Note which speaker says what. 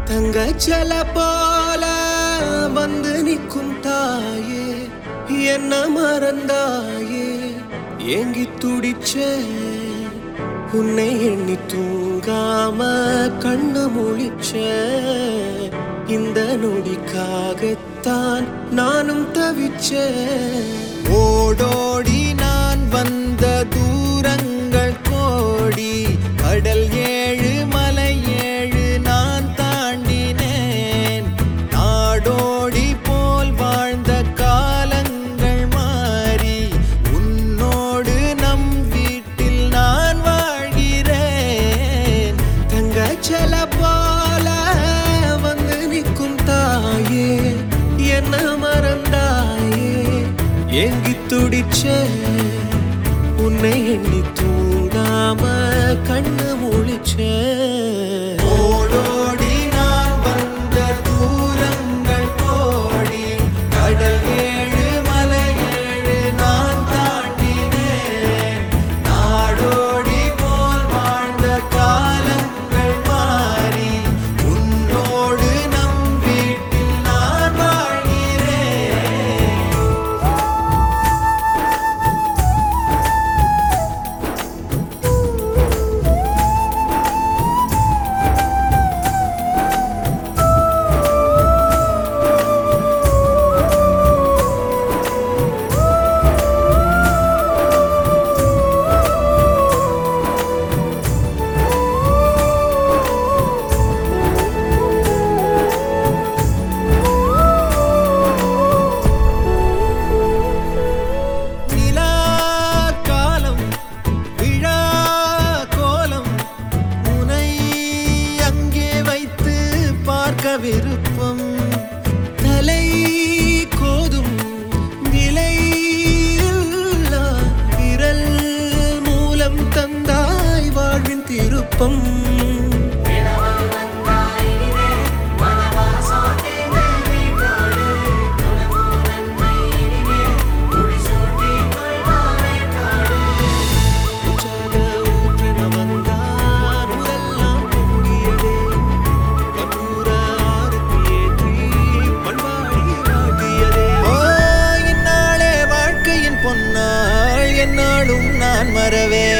Speaker 1: தங்கச்சல போல வந்து நிற்கும் தாயே என்ன மறந்தாயே ஏங்கி துடிச்ச உன்னை எண்ணி தூங்காம கண்ணு முழிச்ச இந்த நொடிக்காகத்தான் நானும் தவிச்சேன்
Speaker 2: ஓடோடி நான் வந்த தூரங்கள் கோடி கடல் ஏழு மலை ஏழு நான் தாண்டினேன் நாடோடி போல் வாழ்ந்த காலங்கள் மாறி உன்னோடு நம் வீட்டில் நான் வாழ்கிறேன்
Speaker 1: தங்கச்சல போல வந்து நிற்கும் தாயே என்ன மறந்தாயே ஏங்கி துடிச்ச உன்னை எண்ணி தூங்காம கண்ணு முழிச்ச
Speaker 2: ஓடோடி நான் வந்த தூரங்கள் கோடி கடல் ஏழு மலை ஏழு நான் தாண்டினேன் நாடோடி போல் வாழ்ந்த காலங்கள் மாறி உன்னோடு நம் வீட்டில் நான் வாழ்கிறேன் நிலா காலம் விழா கோலம் உனை அங்கே வைத்து பார்க்க விருப்பம்
Speaker 1: தலை கோதும் விலை இல்லா விரல் மூலம் தந்தாய் வாழ்வின் திருப்பம் உற்சாக ஊற்றென வந்தார் முதல்லாம் பொங்கியதே கற்பூர ஆரத்தி ஏற்றி பண்பாடி வாட்டியதே
Speaker 2: ஓ இந்நாளே வாழ்க்கையின் பொன்னாள் என்னாலும் நான் மறவே